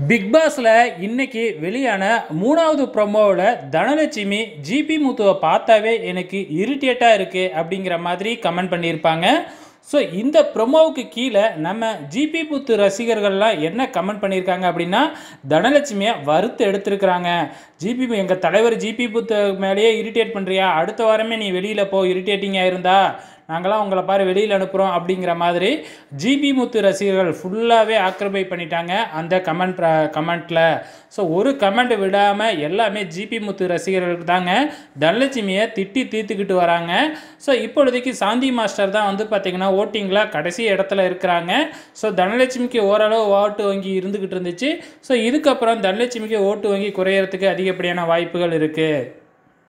big பாஸில் இன்னைக்கு வெளியான மூணாவது ப்ரொமோவில் தனலட்சுமி ஜிபி முத்துவை பார்த்தாவே எனக்கு இரிட்டேட்டாக இருக்குது அப்படிங்கிற மாதிரி கமெண்ட் பண்ணியிருப்பாங்க ஸோ இந்த ப்ரொமோவுக்கு கீழே நம்ம ஜிபி முத்து ரசிகர்கள்லாம் என்ன கமெண்ட் பண்ணியிருக்காங்க அப்படின்னா தனலட்சுமியை வறுத்து எடுத்திருக்கிறாங்க ஜிபி எங்கள் தலைவர் ஜிபி புத்து மேலேயே இரிட்டேட் பண்ணுறியா அடுத்த வாரமே நீ வெளியில் போ இரிட்டேட்டிங்காக இருந்தா நாங்களாம் உங்களை பாரு வெளியில் அனுப்புகிறோம் அப்படிங்கிற மாதிரி ஜிபி முத்து ரசிகர்கள் ஃபுல்லாகவே ஆக்கிரமிப்பு பண்ணிட்டாங்க அந்த கமெண்ட் கமெண்ட்டில் ஸோ ஒரு கமெண்ட் விடாமல் எல்லாமே ஜிபி முத்து ரசிகர்களுக்கு தாங்க தனலட்சுமியை திட்டி தீர்த்துக்கிட்டு வராங்க ஸோ இப்பொழுதைக்கு சாந்தி மாஸ்டர் தான் வந்து பார்த்திங்கன்னா ஓட்டிங்கில் கடைசி இடத்துல இருக்கிறாங்க ஸோ தனலட்சுமிக்கு ஓரளவு ஓட்டு வங்கி இருந்துக்கிட்டு இருந்துச்சு ஸோ இதுக்கப்புறம் தனலட்சுமிக்கு ஓட்டு வங்கி குறையறதுக்கு அதிகப்படியான வாய்ப்புகள் இருக்குது